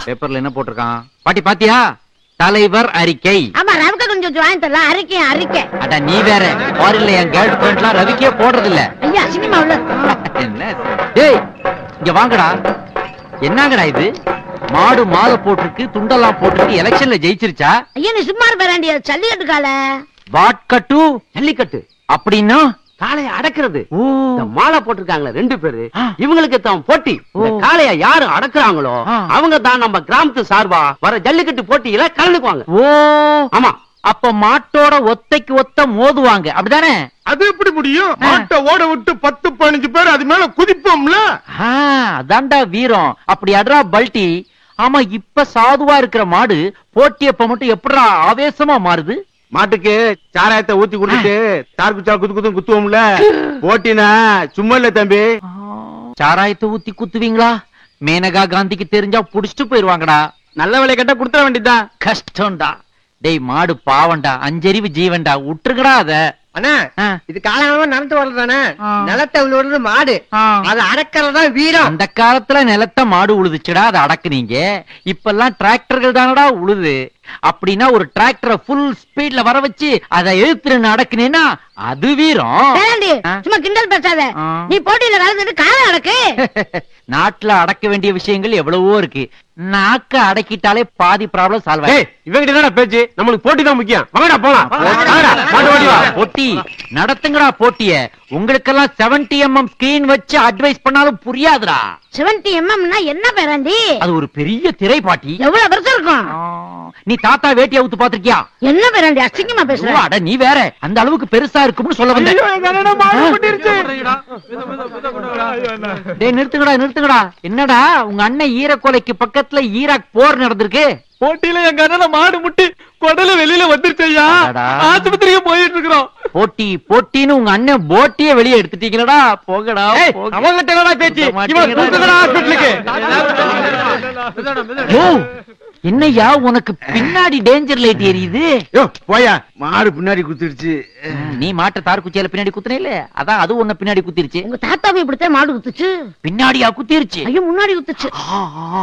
பேப்பர்ல என்ன போட்டிருக்கான் பாட்டி பாத்தியா தலைவர் அறிக்கை ஆமா ரவுக்க கொஞ்சம் வாங்கி தரலாம் அறிக்கை அறிக்கை அட நீ வேற ஃபாரின்ல என் கேர்ள் ஃபிரெண்ட்லாம் ரவிக்கே போடுறது இல்ல ஐயா சினிமா உள்ள என்ன டேய் இங்க வாங்கடா என்னங்கடா இது மாடு மாலை போட்டிருக்கு துண்டெல்லாம் போட்டிருக்கு எலெக்ஷன்ல ஜெயிச்சிருச்சா ஐயா நீ சும்மா இருப்பாண்டி சல்லிக்கட்டு கால வாட்கட்டு ஜல்லிக்கட்டு அப்படின்னா காளைய அடக்குறது ஓ இந்த மாலை போட்டிருக்காங்களே ரெண்டு பேரு ஆ. இவங்களுக்கு தான் போட்டி இந்த ஓ. காளைய யாரு அடக்குறாங்களோ ஆ. அவங்க தான் நம்ம கிராமத்து சார்பா வர ஜல்லிக்கட்டு போட்டியில கலந்துக்குவாங்க ஓ ஆமா அப்ப மாட்டோட ஒத்தைக்கு ஒத்த மோதுவாங்க அப்படிதானே அது எப்படி முடியும் மாட்டை ஓட விட்டு பத்து பதினஞ்சு பேர் அது மேல குதிப்போம்ல ஆ, அதான்டா வீரம் அப்படி அட்ரா பல்டி ஆமா இப்ப சாதுவா இருக்கிற மாடு போட்டியப்ப மட்டும் எப்படிடா ஆவேசமா மாறுது மாட்டுக்கு சாராயத்தை ஊத்தி குடிச்சிட்டு தார் குச்சா குத்து குத்து குத்துவோம்ல போட்டினா சும்மா இல்ல தம்பி சாராயத்தை ஊத்தி குத்துவீங்களா மேனகா காந்திக்கு தெரிஞ்சா புடிச்சிட்டு போயிருவாங்கடா நல்ல வேலை கேட்டா கொடுத்துட வேண்டியதுதான் கஷ்டம்டா டேய் மாடு பாவம்டா அஞ்சறிவு ஜீவன்டா விட்டுருங்கடா அத அண்ணா ஆ, இது காலமா நடந்து வர்றதானே ஆ. நிலத்தை விழுறது மாடு ஆ. அது அடக்கிறதா வீரம் அந்த காலத்துல நிலத்த மாடு உழுதுச்சுடா அதை அடக்குனீங்க இப்பெல்லாம் டிராக்டர்கள் தானடா உழுது அப்படின்னா ஒரு டிராக்டரை ஃபுல் ஸ்பீட்ல வர வச்சு அதை எழுத்துன்னு அடக்குனேன்னா அது வீரம் வேறாண்டி ஆ. சும்மா கிண்டல் பேசாத ஆ. நீ போட்டியில கலந்துட்டு காலம் அடக்கு நாட்டுல அடக்க வேண்டிய விஷயங்கள் எவ்வளவோ இருக்கு நாக்க அடக்கிட்டாலே பாதி ப்ராப்ளம் சால்வ் ஏய் இவங்கிட்ட என்னடா பேச்சு நம்மளுக்கு போட்டி தான் முக்கியம் வாங்கடா போலாம் வாங்கடா, மாட்டு ஓட்டி வா போட்டி நடத்துங்கடா போட்டிய உங்களுக்கெல்லாம் 70 எம்எம் ஸ்கிரீன் வச்சு அட்வைஸ் பண்ணாலும் புரியாதுடா செவன்டி எம்எம்னா என்ன பேராண்டி அது ஒரு பெரிய திரை பாட்டி எவ்வளவு பெருசா இருக்கும் ஆ, நீ தாத்தா வேட்டி அவுத்து பாத்திருக்கியா என்ன பேராண்டி அசிங்கமா பேசுற அட நீ வேற அந்த அளவுக்கு பெருசா இருக்கும்னு சொல்ல வந்தேன் டேய் நிறுத்துங்கடா நிறுத்துங்கடா என்னடா உங்க அண்ணன் ஈரக்கொலைக்கு பக்கத்துல ஈராக் போர் நடந்திருக்கு போட்டியில எங்க அண்ணன் மாடு முட்டி குடல வெளியில வந்துருச்சு ஐயா அடடா. ஆஸ்பத்திரிக்கு போயிட்டு இருக்கிறோம் போட்டி போட்டின்னு உங்க அண்ணன் போட்டியே வெளியே எடுத்துட்டீங்களடா போங்கடா போங்க. அவங்கிட்ட என்னடா பேச்சு விட இவன் மாட்டீங்கடா. தூக்குங்கடா ஹாஸ்பிட்டலுக்கு யோ, என்னய்யா உனக்கு பின்னாடி டேஞ்சர் லைட் எரியுது யோ போயா மாடு பின்னாடி குத்திடுச்சு ம், நீ மாட்ட தார் குச்சியால பின்னாடி குத்துனே இல்ல அதான் அது உன்ன பின்னாடி குத்திருச்சு உங்க தாத்தாவை இப்படித்தான் மாடு குத்துச்சு பின்னாடியா குத்திருச்சு ஐயோ முன்னாடி குத்துச்சு ஆ, ஆ.